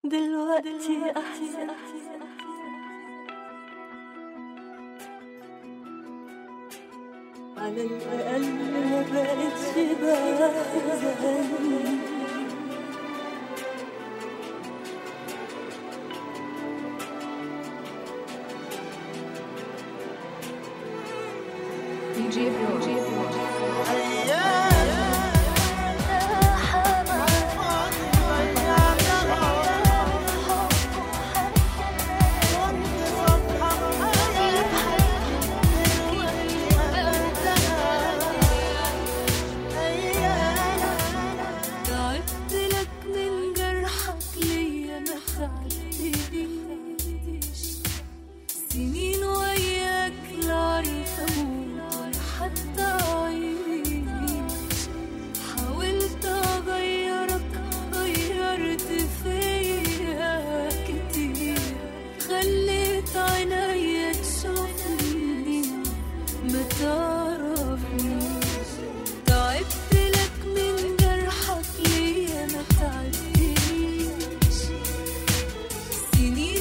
دلوقتي أحسن على الأقل ما بقتش بحزن DJ Pro. تعبت لك من جرحك ليا ما تعبتنيش سنين وياك لا عارفة أموت ولا حتى أعيش حاولت أغيرك غيرت فيا كتير خليت عينيا تشوفني ما تعرفنيش تعبت لك من جرحك ليا ما تعبتنيش سنين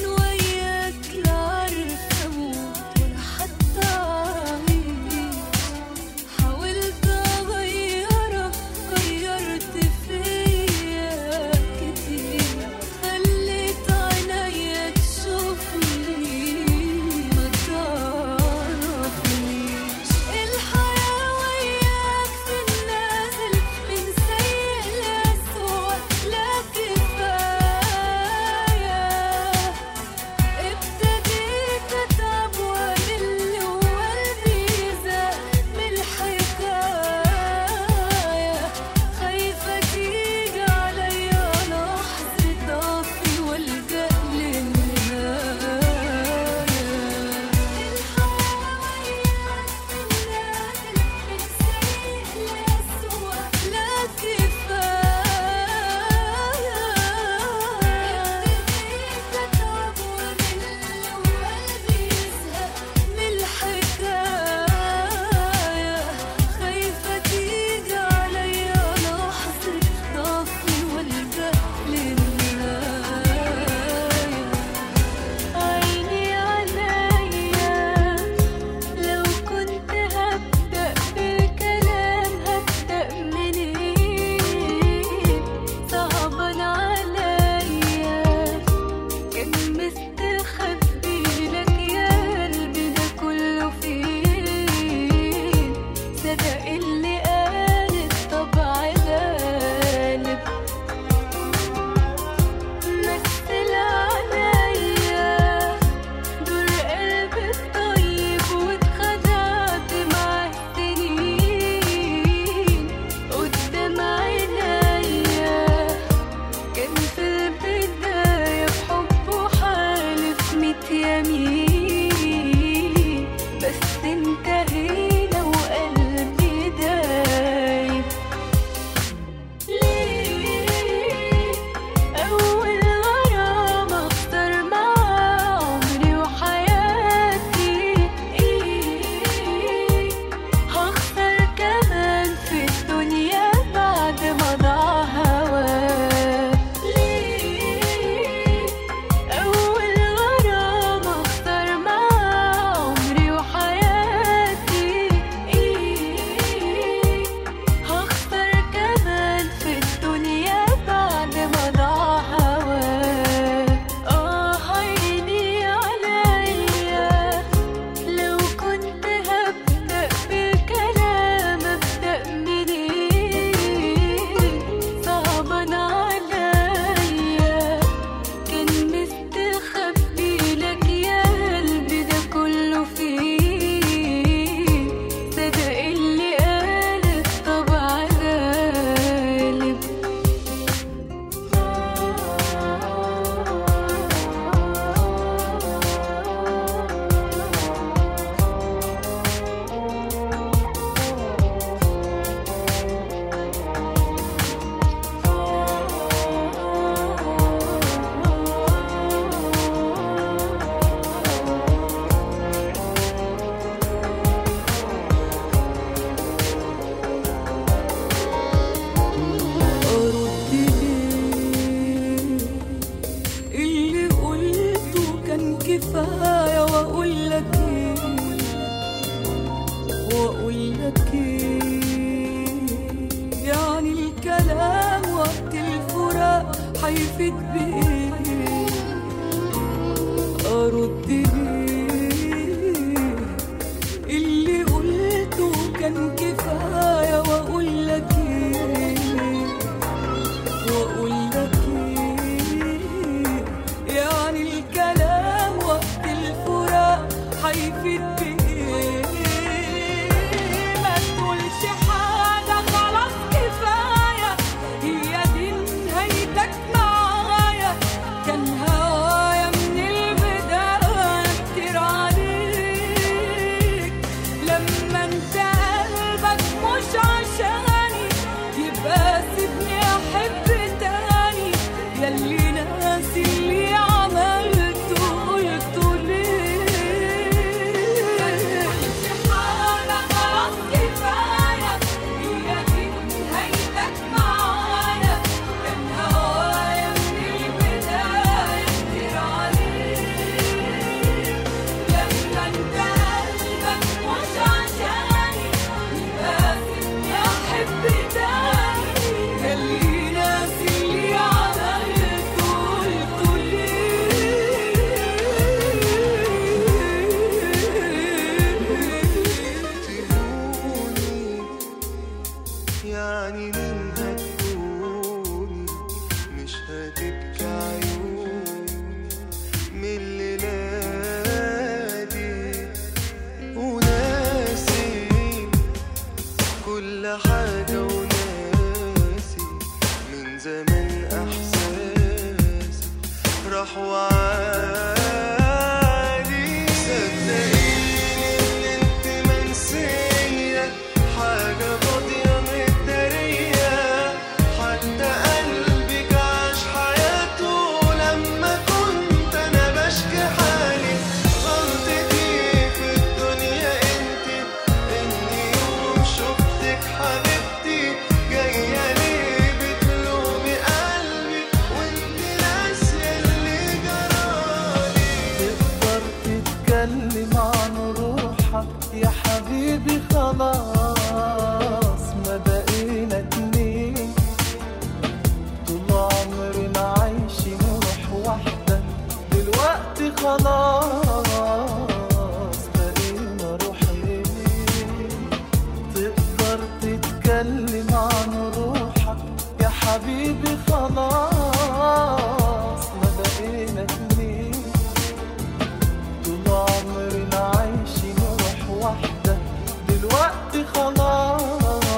كفاية وأقول لك إيه وأقول لك إيه يعني الكلام وقت الفراق هيفيد بإيه أرد بيه اللي قلته كان كفاية وأقول لك إيه وأقول لك إيه يعني الكلام وقت الفراق هيفيد بإيه ما تقولش حاجة خلاص كفاية هي دي نهايتك معايا كان هوايا من البداية كتير عليك لما انت قلبك مش عشاني يبقى سيبني احب تاني ياللي ناسي اللي عملته قلته ليه حاجة خلاص كفاية هي دي نهايتك معايا كان هوايا من البداية كتير عليك لما انت قلبك مش عشاني يبقى سيبني احب تاني ياللي ناسي اللي عملته قلته ليه تهوني يعني مين هتقولي مش هتبكي عيوني من الليلة دي وناسي كل حاجة وناسي من زمان احساسي راح وعادي صدقيني ان انت منسية حاجة فاضية متدارية حتى قلبك عاش حياته لما كنت انا بشكي حالي غلطتي في الدنيا انت اني يوم شفتك حبيبتي جاية ليه بتلومي قلبي وانت ناسية اللي جرالي تقدر تتكلم عن روحك يا حبيبي خلاص ما بقينا اتنين طول عمرنا عايشين روح واحدة دلوقتي خلاص بقينا روحين تقدر تتكلم عن روحك يا حبيبي خلاص ما بقينا اتنين طول عمرنا عايشين روح واحدة دلوقتي خلاص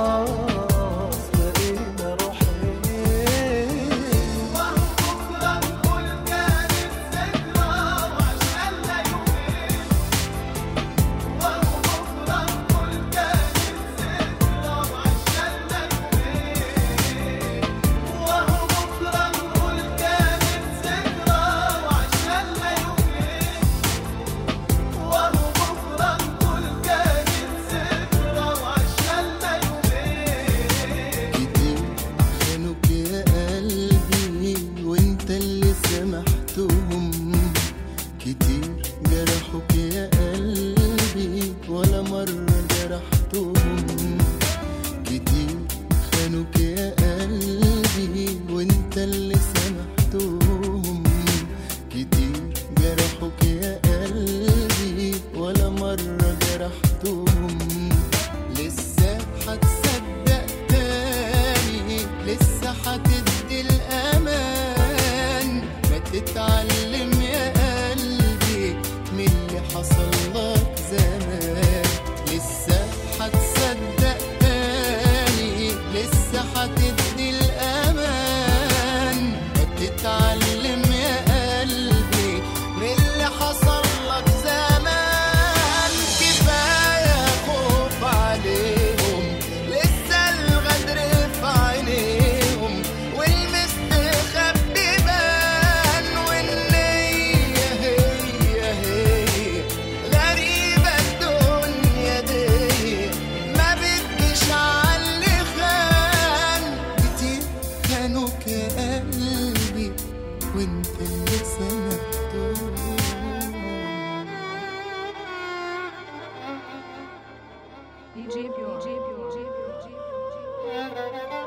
بقينا روحين بكرة نقول كانت ذكرى وعشقنا يومين وبكرة نقول كانت ذكرى وعشقنا يومين وهو بكرة نقول كانت ذكرى وعشقنا يومين وهو بكرة نقول كانت ذكرى وعشقنا يومين كتير خانوك يا قلبي وانت اللي سامحتهم كتير جرحوك يا قلبي ولا مرة جرحتهم كتير خانوك يا قلبي وانت اللي سامحتهم كتير جرحوك يا قلبي ولا مرة جرحتهم لسه هتصدق تاني لسه هتدي الأمان ما تتعلم يا قلبي من اللي حصل لك زمان لسه هتصدق تاني لسه هتدي الأمان ما تتعلم يا قلبي من اللي حصل لك زمان كفاية خوف عليهم لسه الغدر في عينيهم والمستخبي بان والنية هي هي غريبة الدنيا دي ما بديش علي خان كتير خانوك يا قلبي وانت اللي سامحتهم DJ Pure. DJ Pure. DJ Pure.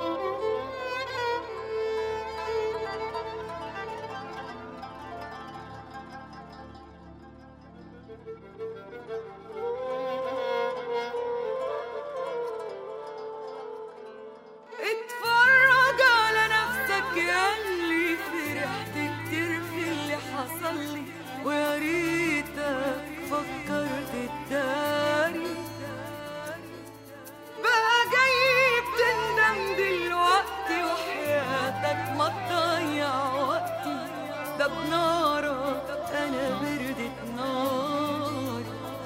اتفرج على نفسك ياللي فرحت كتير في اللي حصل لي ويا ريتك فكرت تداري بقى جاي بتندم دلوقتي وحياتك ما تضيع وقتي ده بنارك انا بردت ناري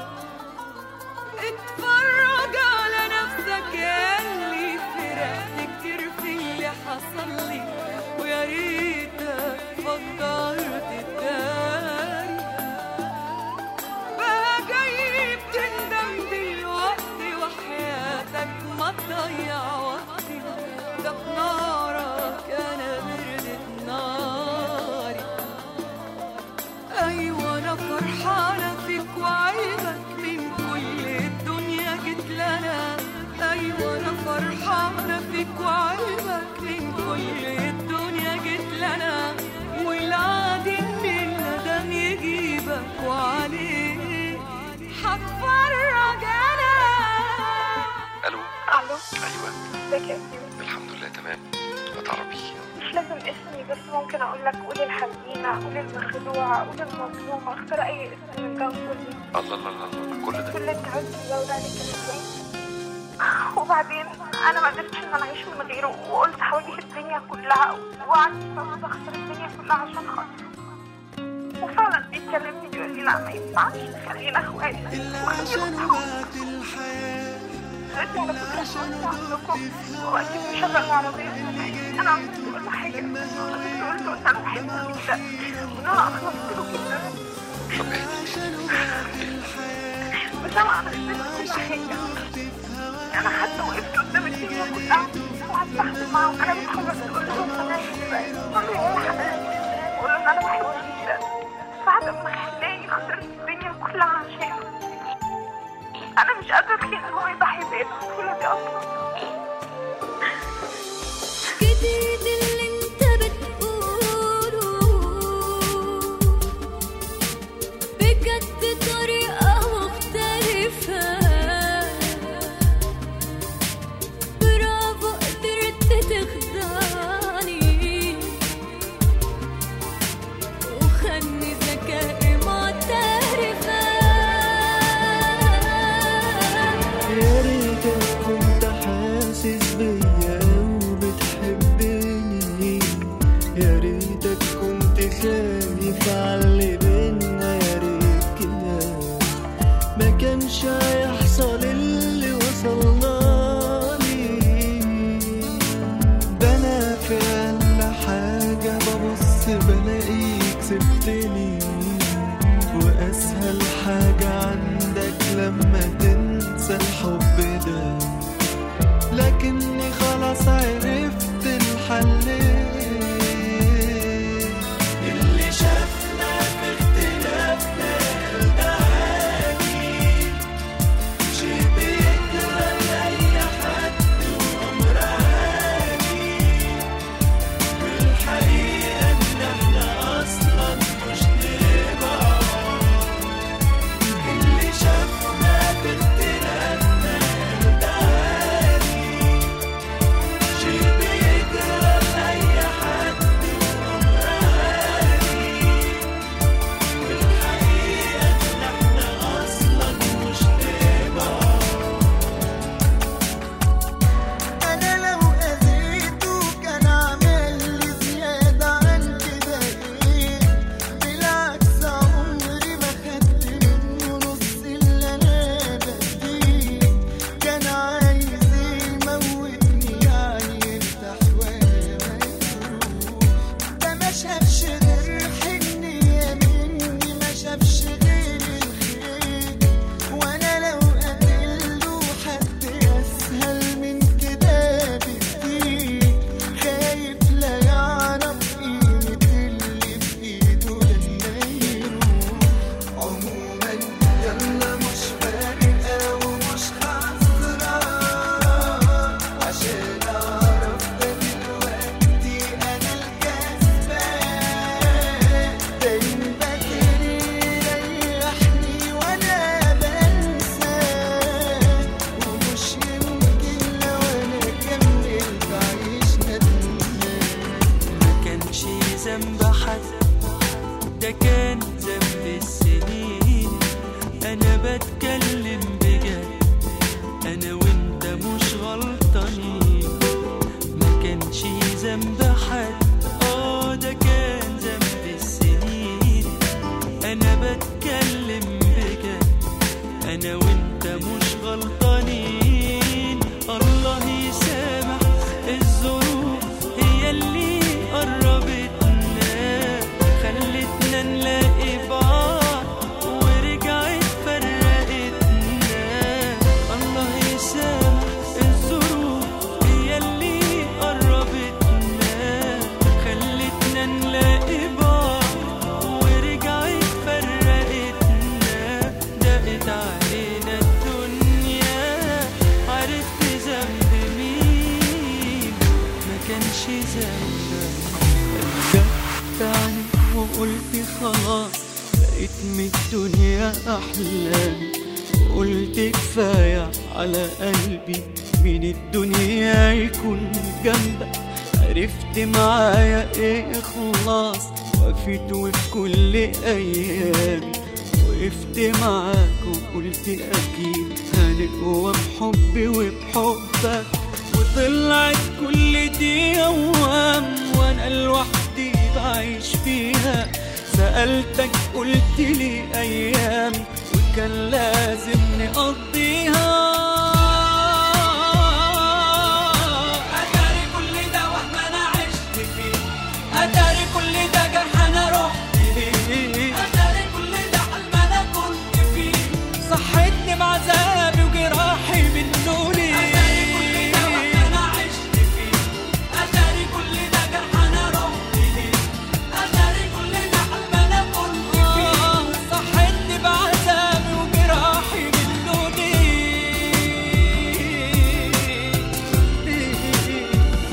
اتفرج على نفسك ياللي فرحت كتير في اللي حصل لي ويا ريتك فكرت تداري بقى جاي بتندم دلوقتي وحياتك ما تضيع وقتي ده بنارك انا بردت ناري ايوه انا فرحانه فيك وعيبك من كل الدنيا جيت لنا ايوه انا فرحانه فيك وعيبك من كل الدنيا جيت لنا والعادي ان الندم يجيبك وعليه هتفرج انا الو الو ايوه ازيك يا سيدي الحمد لله تمام ما تعرفي مش لازم اسمي بس ممكن اقول لك قولي الحزينه قولي المخدوعه قولي المظلومه اختار اي اسم من ده كله الله الله الله الله كل ده كل اللي انت عايز تزود عليك ازاي وبعدين انا ما قدرتش ان انا اعيش من غيره وقلت هواجه الدنيا كلها وقعدت بس اخسر الدنيا كلها عشان خاطره وفعلا بيكلمني بيقول لي لا ما ينفعش خلينا اخوات اللي عشانه بعت الحياة دلوقتي على فكرة كنت عندكم وأكيد مشغل العربية أنا عملت كل حاجة قلت له إن أنا بحبه جدا وإن أنا أخلصت له جدا طب اهدي عشانه بعت الحياة بس أنا عملت له كل حاجة أنا حتى وقفت قدام الدنيا كلها وقعدت أحكي معاه وأنا بتخرج تقول له أنا قول له يا حبيبي وأقول له إن أنا بحبه جدا بعد ما خلاني خسرت الدنيا كلها عشانه أنا مش قادرة أتخيل إن هو يضحي بيا بالسهولة دي أصلا جديد اللي انت بتقوله بجد طريقة مختلفة برافو قدرت تخدعني وخلني ذكائي معترفة يا ريتك كنت حاسس بيا وبتحبني يا ريتك كنت خايف على اللي بينا يا ريت كده ما كانش هيحصل اللي وصلنا لي ده انا في اقل حاجة ببص بلاقيك سبتني واسهل حاجة عندك لما تنسى الحب ده لكني خلاص عرفت الحل اللي شافنا في اختلافنا ده عادي شي بيجرى لأي حد وأمر عادي والحقيقة إن إحنا أصلا مش نبعد ده كان ذنب السنين انا بتكلم بجد انا وانت مش غلطانين ما كانش ذنب حد اه ده كان ذنب السنين انا بتكلم بجد انا وانت مش غلطانين الله يسامح الظروف هي اللي قربتنا خلتنا نلاقي بعض ورجعت فرقتنا الله يسامح الظروف هي اللي قربتنا خلتنا نلاقي بعض ورجعت فرقتنا دقت علينا الدنيا عرفت ذنب مين ما كانش ذنبك رجعت عني وقلت خلاص بقيت من الدنيا أحلامي قلت كفاية على قلبي من الدنيا يكون جنبك عرفت معايا ايه خلاص وقفت وفي كل ايامي وقفت معاك وقلت اكيد هنقوى بحبي وبحبك وطلعت كل دي اوهام وانا لوحدي بعيش فيها سألتك قلت لي ايام وكان لازم نقضيها أداري كل ده وهم أنا عشت فيه أداري كل ده جرح أنا رحت ليه أداري كل ده حلم أنا كنت فيه صحتني بعذابي وجراحي منه ليه أداري كل ده وهم أنا عشت فيه أداري كل ده جرح أنا رحت ليه أداري كل ده حلم أنا كنت فيه صحتني بعذابي وجراحي منه ليه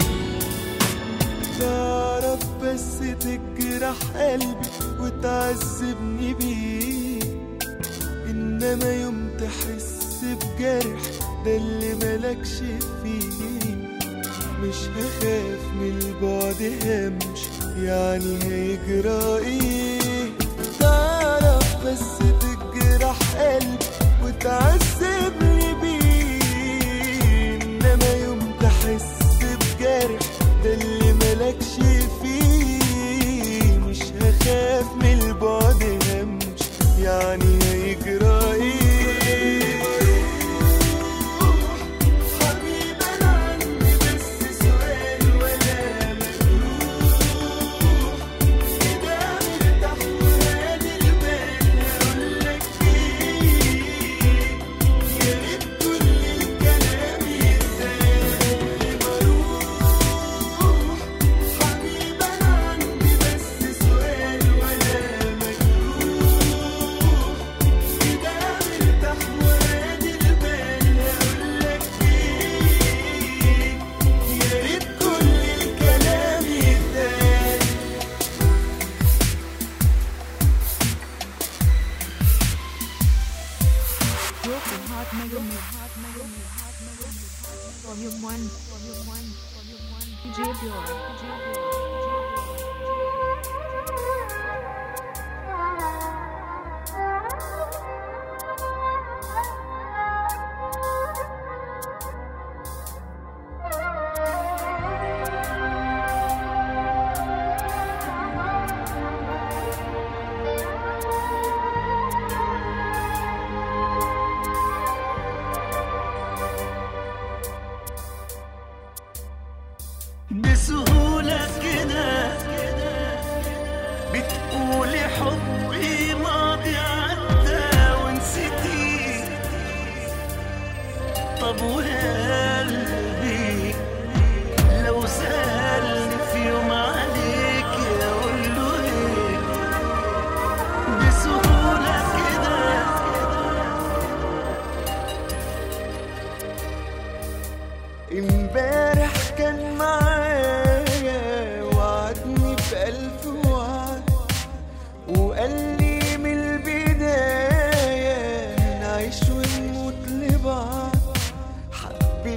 تعرف بس تجرح قلبي وتعذبني بيه انما يوم تحس بجرح ده اللي ملكش فيه مش هخاف من البعد همشي يعني هيجرى ايه تعرف بس تجرح قلبي وتعذبني بيه انما يوم تحس بجرح ده اللي ملكش فيه مش هخاف من البعد همشي يعني هيجرى ايه حبيبي انا عندي بس سؤال ولا مجروح كده مرتاح وهادي البال هقولك ايه يا ريت كل الكلام يتقال بروح حبيبي انا عندي بس سؤال ولا مجروح كده مرتاح وهادي البال هقولك ايه يا ريت كل الكلام يتقال Broken Heart Mega Mix. Volume 1. Volume 1. Volume 1. DJ Pure. DJ Pure. بسهولة كده بتقولي حبي ماضي عدى ونسيتي طب وقلبي لو سألني في يوم عليك اقول له ايه بسهولة كده امبارح كان معايا وعدني بألف وعد وقال لي من البداية نعيش ونموت لبعض حب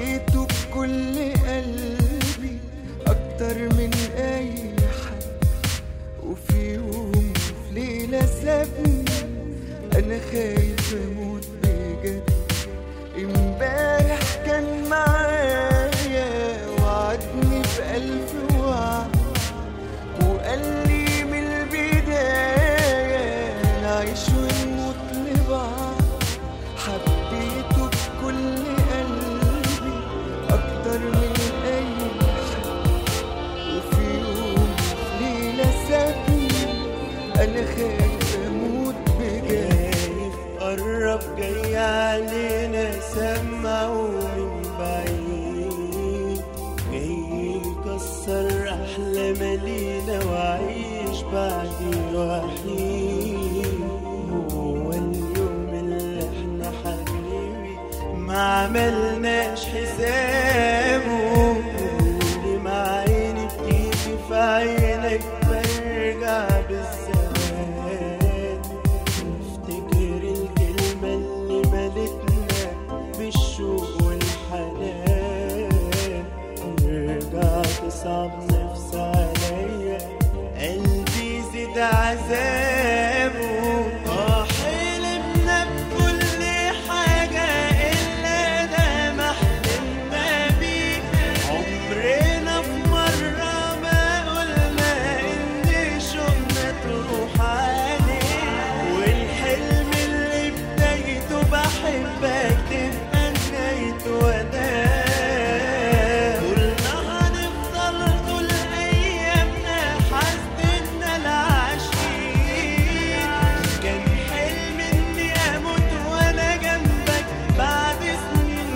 انا خايف اموت بجد امبارح كان معايا وعدني بألف وعد وقال لي من البداية نعيش ونموت لبعض حبيته بكل قلبي أكتر من أي حد وفي يوم في ليلة سابني أنا خايف أموت بجد قرب جاي علينا سمعه من بعيد جاي يكسر أحلام لينا وعيش بعدي وحيد هو اليوم اللي احنا حبيبي ما عملناش حسابه اللي مع عيني بتيجي في عينك برجع بالزمان افتكر الكلمة اللي ملتنا بالشوق والحنان ارجع تصعب نفسي عليا قلبي زيد عذابه اه حلمنا بكل حاجة إلا ده ما حلمنا بيه عمرنا في مرة ما قلنا إن شوقنا تروح عليه والحلم اللي بدايته بحبك تبقى نهايته وداع قلنا هنفضل طول أيامنا حاسدنا العاشقين كان حلم إني أموت وأنا جنبك بعد سنين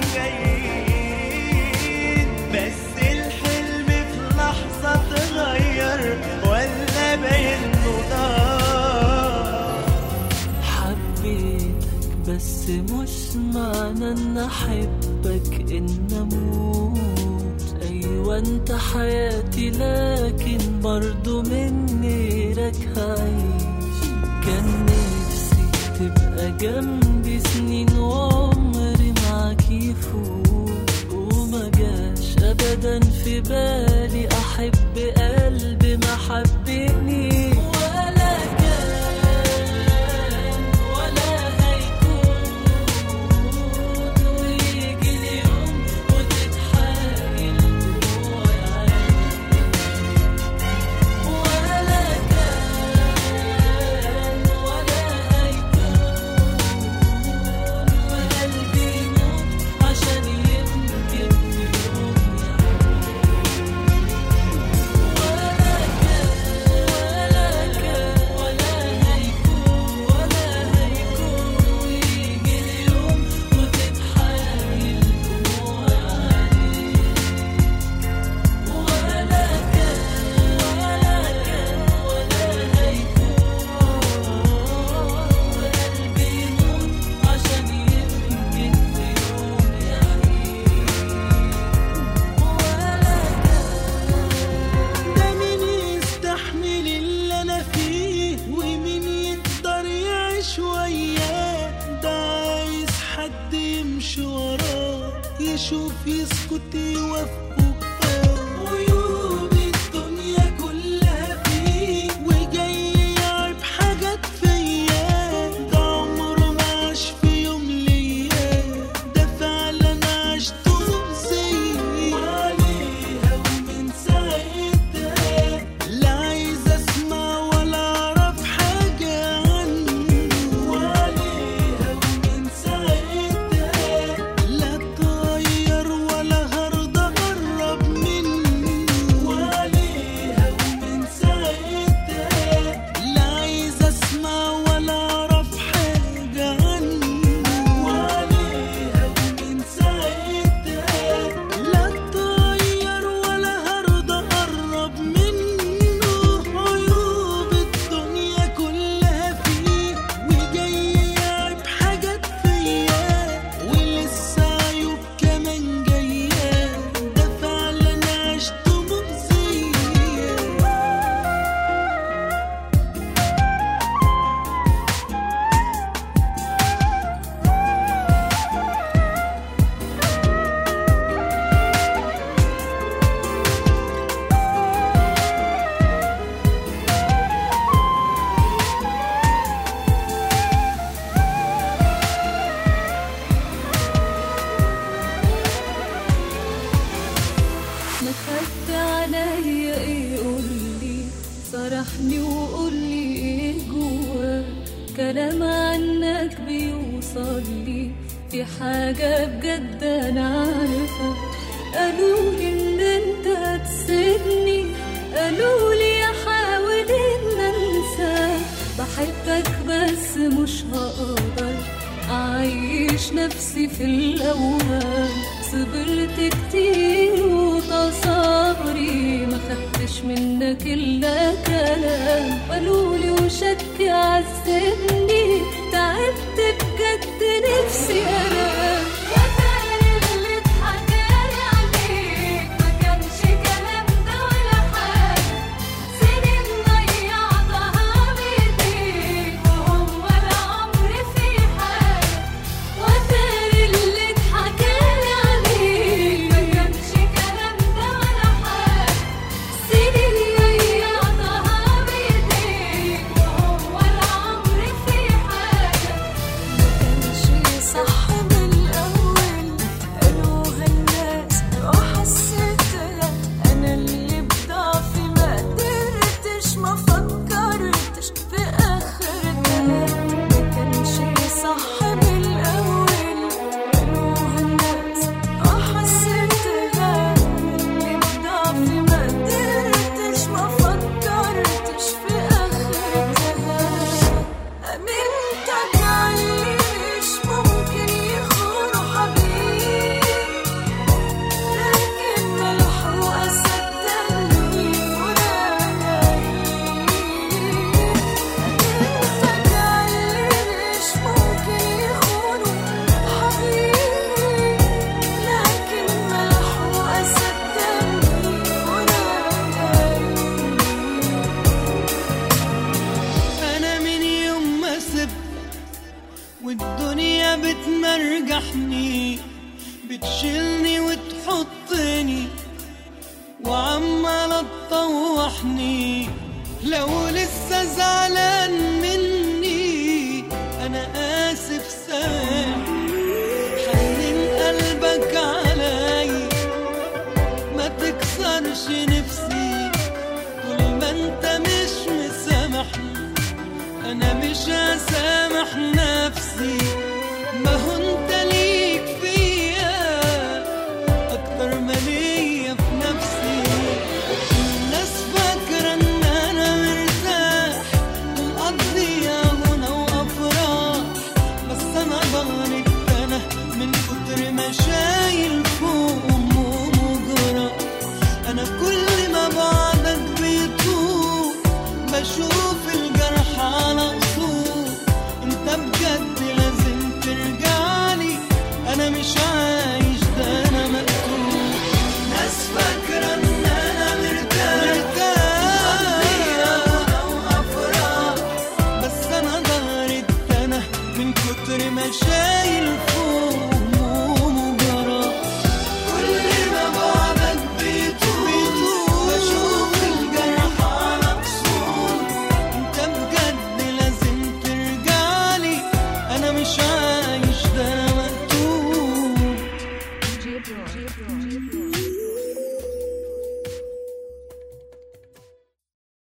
جايين بس الحلم في لحظة اتغير ولا باين له ضاع حبيتك بس مش معنى ان احبك ان اموت ايوه انت حياتي لكن برضو من غيرك هعيش كان نفسي تبقى جنبي سنين وعمري معاك يفوت وما جاش ابدا في بالي احب قلبي ما حبني ولا كان ولا هيكون ويجي اليوم وتتحايل دموعي عيني ولا كان ولا هيكون وقلبي يموت عشان يمكن في يوم ولا كان ولا كان ولا هيكون ولا هيكون ويجي اليوم وتتحايل دموعي عليك ولا كان ولا كان ولا هيكون وقلبي يموت عشان يمكن في يوم يعيش ولا ده مين يستحمل اللي انا فيه ومين يقدر يعيش وياه ده عايز حد يمشي وراه يشوف يسكت يوافقه عيوب الدنيا كلها فيه وجاي يعيب حاجات فيا ده عمره ما عاش في يوم ليا ده فعلا عشته زيي وعليها ومن ساعتها لا عايز اسمع ولا اعرف حاجة عنه وعليها ومن ساعتها لا اتغير ولا هرضى اقرب كلام عنك بيوصل لي في حاجة بجد أنا عارفة قالوا لي إن أنت هتسيبني قالوا لي أحاول إن أنساك بحبك بس مش هقدر أعيش نفسي في الأوهام صبرت كتير وتصابري ما خدتش منك إلا كلام قالولي وشك عذبني تعبت بجد نفسي أنام يا ترى اللي اتحكالي عليك ما كانش كلام ده ولا حاجة سنين ضيعتها بإيديك وهو العمر في حاجة وتاري اللي اتحكالي عليك ما كانش كلام ده ولا حاجة سنين ضيعتها بإيديك وهو العمر في حاجة مكانش صح من الأول قالوها الناس وحسيتها أنا اللي بضعفي ما قدرتش ما فكرتش في آخرتها مكانش صح من الأول قالوها الناس وحسيتها أنا اللي بضعفي ما قدرتش ما فكرتش في آخرتها أمنتك علي مش ممكن يخونوا حبيبي لكن ملحوقة صدقني فراقي أمنتك علي مش ممكن يخونوا حبيبي لكن ملحوقة صدقني فراقي انا من يوم ما سبت والدنيا بتمرجحني بتشيلني وتحطني وعمالة تطوحني لو لسه زعلان مني انا اسف سامح حنن قلبك علي ما تكسرش نفسي طول ما انت مش مسامحني انا مش هسامح نفسي ما هو